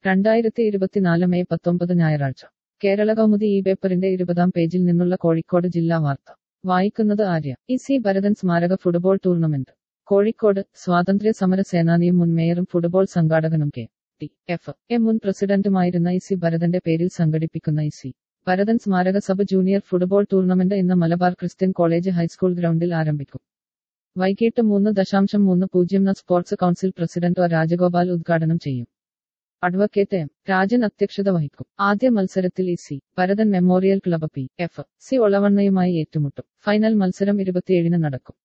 രണ്ടായിരത്തി ഇരുപത്തിനാല് മെയ് പത്തൊമ്പത് ഞായറാഴ്ച കേരള കൗമുദി ഈ പേപ്പറിന്റെ ഇരുപതാം പേജിൽ നിന്നുള്ള കോഴിക്കോട് ജില്ലാ വാർത്ത വായിക്കുന്നത് ആര്യ ഇ സി ഭരതൻ സ്മാരക ഫുട്ബോൾ ടൂർണമെന്റ് കോഴിക്കോട് സ്വാതന്ത്ര്യ സമര സേനാനിയും മുൻ മേയറും ഫുട്ബോൾ സംഘാടകനും കെ ടി എഫ് എ മുൻ പ്രസിഡന്റുമായിരുന്ന ഇ സി ഭരതന്റെ പേരിൽ സംഘടിപ്പിക്കുന്ന ഇ സി ഭരതൻ സ്മാരക സബ് ജൂനിയർ ഫുട്ബോൾ ടൂർണമെന്റ് ഇന്ന് മലബാർ ക്രിസ്ത്യൻ കോളേജ് ഹൈസ്കൂൾ ഗ്രൗണ്ടിൽ ആരംഭിക്കും വൈകിട്ട് മൂന്ന് ദശാംശം മൂന്ന് പൂജ്യം sports council president O Rajagopal ഉദ്ഘാടനം ചെയ്യും അഡ്വക്കേറ്റ് എം രാജൻ അധ്യക്ഷത വഹിക്കും ആദ്യ മത്സരത്തിൽ E C Bharathan memorial club P F C ഒളവണ്ണയുമായി ഏറ്റുമുട്ടും ഫൈനൽ മത്സരം ഇരുപത്തിയേഴിന് നടക്കും